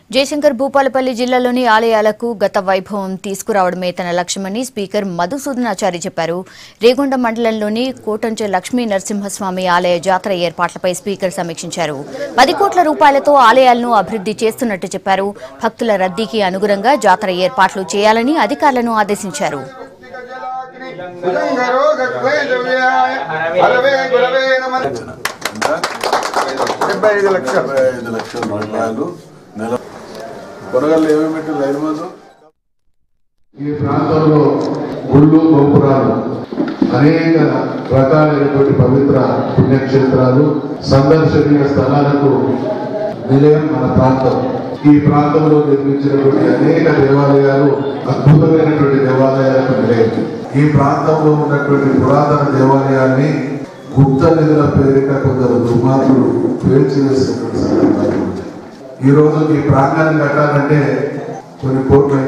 జయశంకర్ భూపాలపల్లి జిల్లాలోని ఆలయాలకు గత వైభవం తీసుకురావడమే తన లక్ష్యమని స్పీకర్ మధుసూదనాచారి చెప్పారు రేగొండ మండలంలోని కోటంచె లక్ష్మీ నరసింహస్వామి ఆలయ జాతర ఏర్పాట్లపై స్పీకర్ సమీక్షించారు పది కోట్ల రూపాయలతో ఆలయాలను అభివృద్ధి చేస్తున్నట్టు చెప్పారు భక్తుల రద్దీకి అనుగుణంగా జాతర ఏర్పాట్లు చేయాలని అధికారులను ఆదేశించారు భుజంగరో గద్వేజవ్యాయ హరవే గురవే నమః డెబ్బై ఐదు లక్షలు డెబ్బై ఐదు లక్షల రూపాయలు నెల కొనగళ్ళు ఏమేమి పెట్టి రైలు మందు ఈ ప్రాంతంలో గుళ్ళు గోపురాలు అనేక రకాలైనటువంటి పవిత్ర పుణ్యక్షేత్రాలు సందర్శనీయ స్థలాలకు నిలయం మన ప్రాంతం ఈ ప్రాంతంలో నిర్మించినటువంటి అనేక దేవాలయాలు అద్భుతమైనటువంటి దేవాలయాలకు నిలయం ఈ ప్రాంతంలో ఉన్నటువంటి పురాతన దేవాలయాన్ని గుప్త నిధుల పేరిట కొందరు దుర్మార్గులు పేల్చివేసినటువంటి సందర్భాలు ఉన్నాయి. ఈ రోజు ఈ ప్రాంగణం కట్టాలంటే కొన్ని కోట్ల